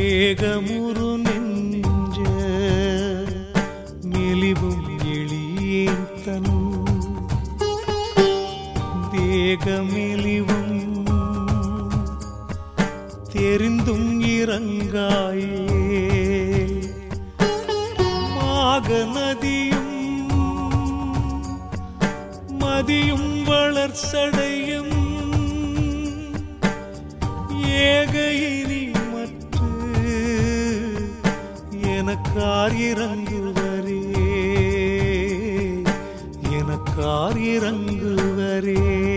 மேகமுரு நெஞ்ச மெலிவும் எளியேன் தன் தேகமெலிவும் தெரிந்தும் இறங்காயே மாக நதியும் மதியும் வளர்ச்சடையும் ஏகையினி மற்று எனக்கார் இறங்குவரே எனக்கார் இறங்குவரே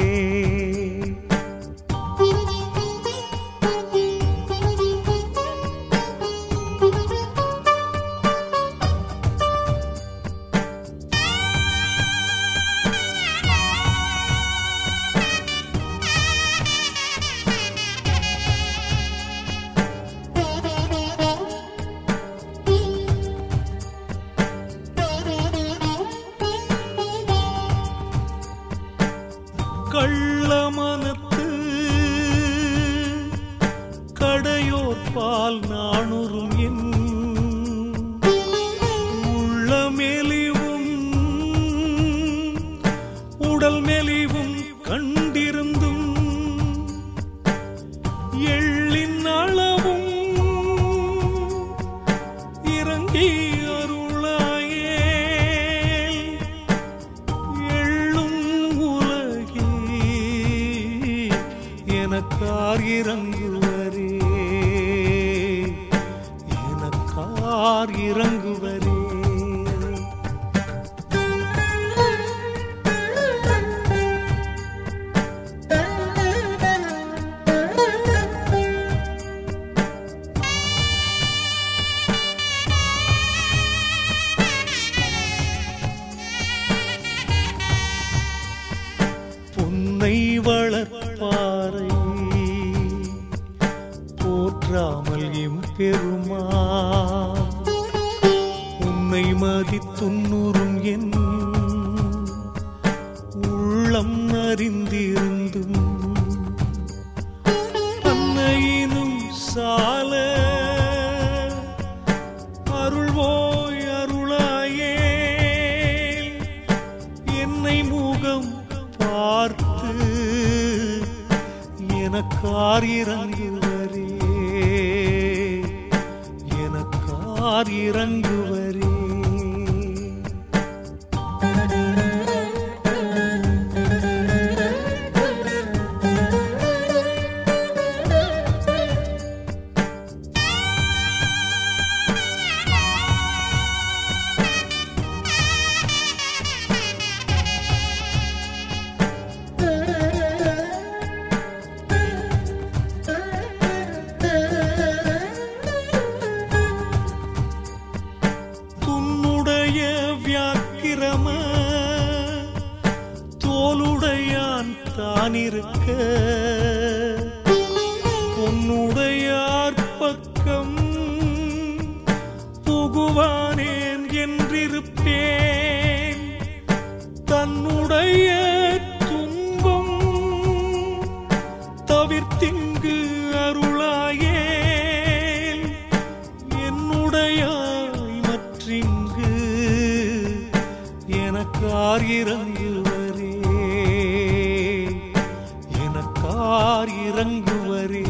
கள்ளமனத்து கடையோர் பால் நாணுறும் என் உள்ளமெலிவும் உடல் மெலிவும் கண்டிருந்தும் எள்ளின் அளவும் இறங்கி அருளாயே எள்ளும் உலகில் எனக்கார் இறங்குவரே எனக்கார் இறங்குவரே பொன்னை வளர்ப்பாரை போற்றாமல் எம்பெருமா உன்னை மதித்துன்னுறும் என் உள்ளம் அறிந்திருந்தும் அன்னையினும் சால அருள்வோய் அருளாயே என்னை முகம் பார்த்து எனக்கார் இறங்குவரே எனக்கார் இறங்குவரே துன்னுடைய வியாக்கிரம தோலுடையான் தானிருக்க பொன்னுடையார் பக்கம் புகுவானேன் என்றிருப்பேன் தன்னுடைய துன்பம் தவிர்த்திங்கு அருளாயேல் என்னுடையாய் மற்றிங்கு எனக்கார் இறங்குவரே எனக்கார் இறங்குவரே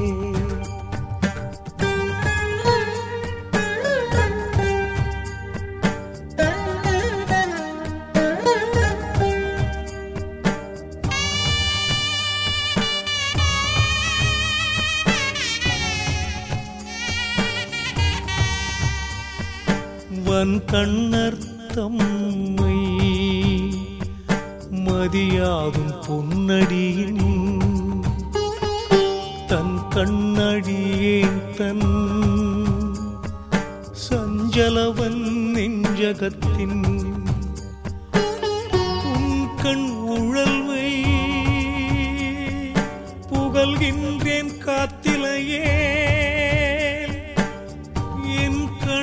வன் கண்ணர் தம்மை மதியாகும் பொன்னடியின் தன் கண்ணடியேன் தன் சஞ்சலவன் நெஞ்சகத்தின் உன் கண் உழல்வை புகழ்கின்றேன் காத்திலையே என்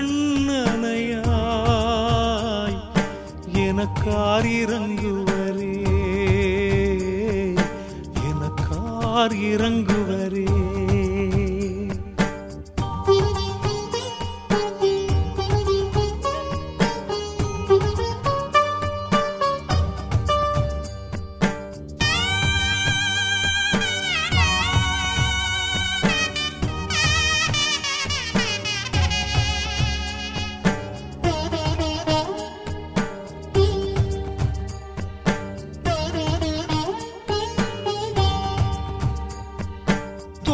கண்ணனையாய் எனக்கார் இறங்குவரே எனக்கார் இறங்குவரே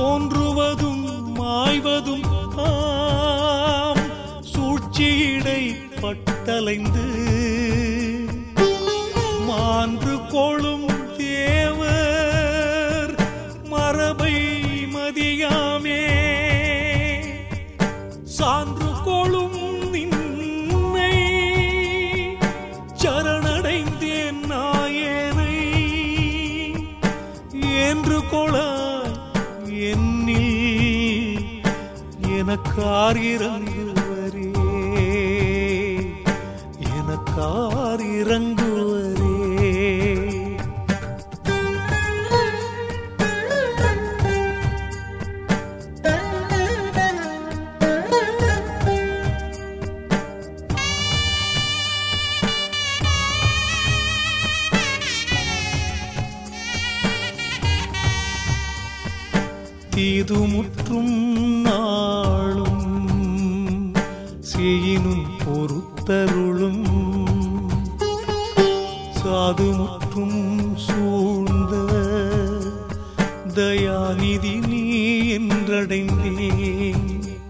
தோன்றுவதும் மாய்வதும் ஆம் சூழ்ச்சியிடை பட்டலைந்து மான்று கொளும் தேவர் மரபை மதியாமே சான்று கொளும் நின்னை சரணடைந்தேன் நாயனை என்று கொள என்னில் எனக்கார் இறங்குவரே எனக்கார் இறங்குவரே தீதுமுற்றும் நாளும் செய்யினும் பொறுத்தருளும் சாதுமுற்றும் சூழ்ந்த தயாநிதி நீ என்றடைந்தேன்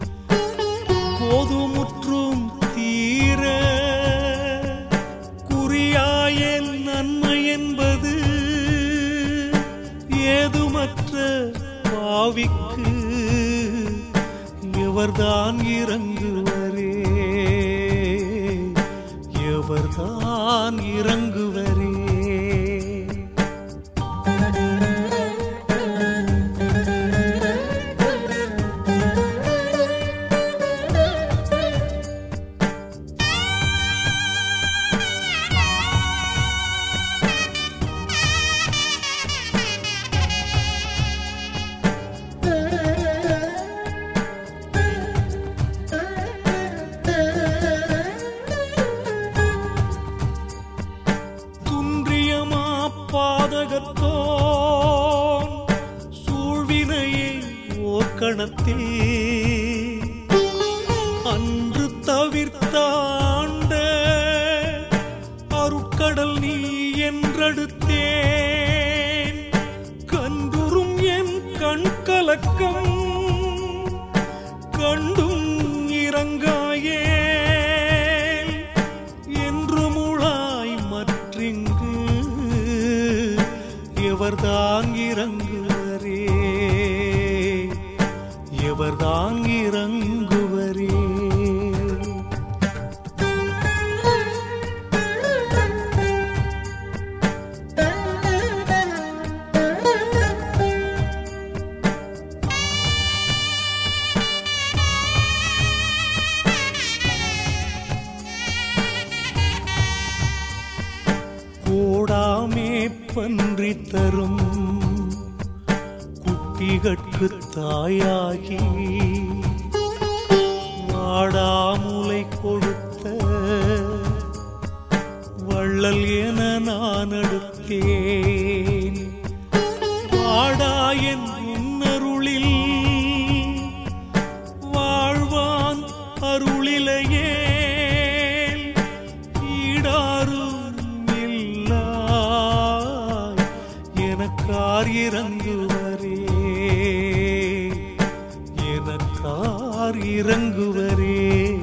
போதுமுற்றும் தீர குறியாய நன்மை என்பது ஏதுமற்ற பாவிக்கு எவர்தான் இறங்குவரே எவர்தான் இறங்குவரே துன்றியமா பாதகத்தோன் சூழ்வினையை ஓர்கணத்தில் அன்று தவிர்த்தாண்ட அருட்கடல் நீ என்றடுத்தேன் கண்டுறும் என் கண் கலக்கம் கண்டும் இறங்காயே என்று முழாய் மற்றிங்கு எவர்தான் இறங்குவரே எவர்தான் இறங்குவரே கூடாமே பன்றி தரும் குட்டிகட்கு தாயாகி வாடாமுலை கொடுத்த வள்ளல் என நான் அடுத்தேன் வாடாயன் உன்னருளில் வாழ்வான் அருளிலையே ஈடாரும் இல்லாய் எனக்கார் இறங்குவரே எனக்கார் இறங்குவரே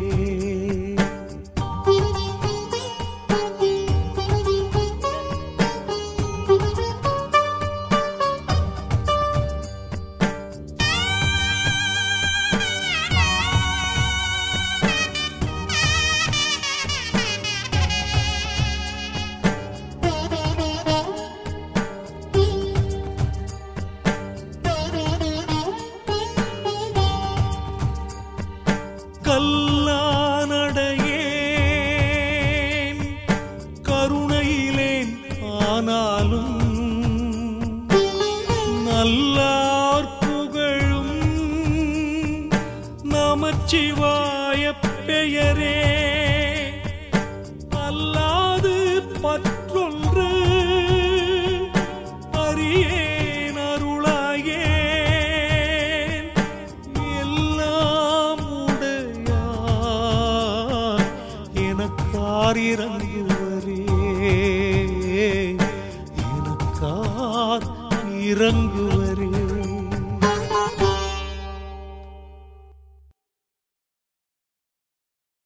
கல்லானடையேன் கருணையிலேன் ஆனாலும் நல்லார் புகழும் நமச்சிவாய பெயரே அல்லாது பற்றொன்று அறியேன் அருளாயேன் எல்லாம் உடையார் எனக்கார் இறங்குவரே எனக்கார் இறங்குவரே